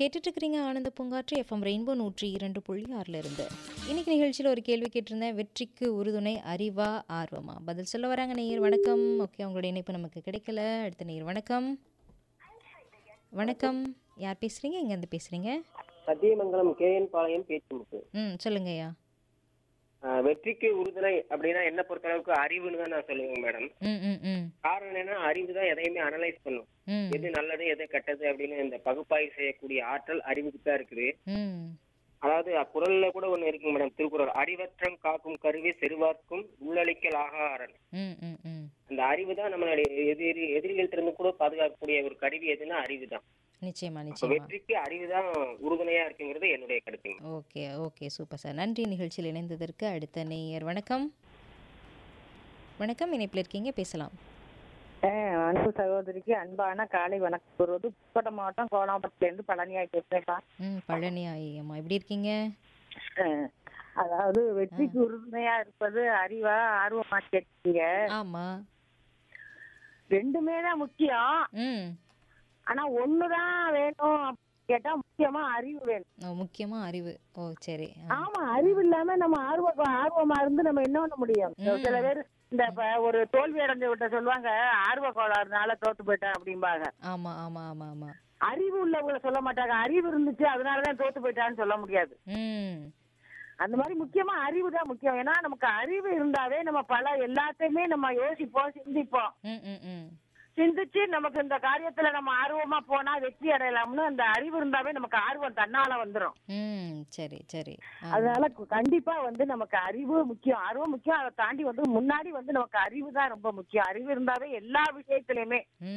கேட்டுட்டு இருக்கிறீங்க ஆனந்த பூங்காற்று எஃப்எம் ரெயின்போ நூற்றி இரண்டு புள்ளி ஆறில் இருந்து இன்னைக்கு நிகழ்ச்சியில் ஒரு கேள்வி கேட்டிருந்தேன் வெற்றிக்கு உறுதுணை அறிவா ஆர்வமா பதில் சொல்ல வராங்க நேயர் வணக்கம் ஓகே உங்களுடைய இணைப்பு நமக்கு கிடைக்கல அடுத்த நேயர் வணக்கம் வணக்கம் யார் பேசுறீங்க எங்கேருந்து பேசுறீங்க சத்தியமங்கலம் கேஎன் பாளையம் பேச்சுமுக்கு ம் சொல்லுங்கய்யா ஆஹ் வெற்றிக்கு உறுதுணை அப்படின்னா என்ன பொறுத்த அளவுக்கு அறிவுன்னு தான் நான் சொல்லுவேன் மேடம் ம் ம் ம் காரணம் என்னன்னா அறிவு தான் எதையுமே அனலைஸ் பண்ணும் ம் எது நல்லது எது கெட்டது அப்படின்னு இந்த பகுப்பாய்வு செய்யக்கூடிய ஆற்றல் அறிவுக்கு தான் இருக்குது ம் அதாவது குரல்ல கூட ஒண்ணு இருக்குங்க மேடம் திருக்குறள் அறிவற்றம் காக்கும் கருவி செருவார்க்கும் உள்ளளிக்கல் ஆகாரன் ம் ம் ம் அந்த அறிவு தான் நம்மளுடைய எதிரி எதிரிகள்ட்ட இருந்து கூட பாதுகாக்கக்கூடிய ஒரு கருவி எதுன்னா அறிவு தான் நிச்சயமா அப்ப நிச்சயமா வெற்றிக்கு அறிவு தான் உறுதுணையா இருக்குங்கிறது என்னுடைய கருத்துங்க ஓகே ஓகே சூப்பர் சார் நன்றி நிகழ்ச்சியில் இணைந்ததற்கு அடுத்த நேயர் வணக்கம் வணக்கம் இணைப்பில் இருக்கீங்க பேசலாம் ஆஹ் அன்பு சகோதரிக்கு அன்பான காலை வணக்கம் கூறுவது புதுக்கோட்டை மாவட்டம் கோலாபுரத்துலேருந்து பழனியாய் பேசுறேன்ப்பா ம் பழனி ஐயம்மா எப்படி இருக்கீங்க ஆஹ் அதாவது வெற்றிக்கு உறுதுணையா இருப்பது அறிவா ஆர்வமா கேட்டீங்க ஆமா ரெண்டுமே தான் முக்கியம் ம் ஆனா ஒண்ணுதான் வேணும் அப்படின்னு கேட்டா முக்கியமா அறிவு வேணும் ஓ முக்கியமாக அறிவு ஓ சரி ஆ. ஆமா அறிவு இல்லாம நம்ம ஆர்வ ஆர்வமா இருந்து நம்ம என்ன பண்ண முடியும் சில பேர் இந்த இப்ப ஒரு தோல்வி அடைஞ்ச விட்ட சொல்லுவாங்க ஆர்வ கோளாறுனால தோத்து போயிட்டேன் அப்படிம்பாங்க ஆமா ஆமா ஆமா ஆமா அறிவு உள்ளவங்கள சொல்ல மாட்டாங்க அறிவு இருந்துச்சு அதனாலதான் தோத்து போயிட்டான்னு சொல்ல முடியாது ம் அந்த மாதிரி முக்கியமா அறிவு தான் முக்கியம் ஏன்னா நமக்கு அறிவு இருந்தாவே நம்ம பல எல்லாத்தையுமே நம்ம யோசிப்போம் சிந்திப்போம் ம் ம் ம் சிந்திச்சு நமக்கு இந்த காரியத்துல நம்ம ஆர்வமா போனா வெற்றி அடையலாம்னு அந்த அறிவு இருந்தாவே நமக்கு ஆர்வம் தன்னால வந்துரும் ம் சரி சரி ஆ. அதனால கு- கண்டிப்பா வந்து நமக்கு அறிவு முக்கியம் ஆர்வம் முக்கியம் அதை தாண்டி வந்து முன்னாடி வந்து நமக்கு அறிவு தான் ரொம்ப முக்கியம் அறிவு இருந்தாவே எல்லா விஷயத்திலயுமே ம்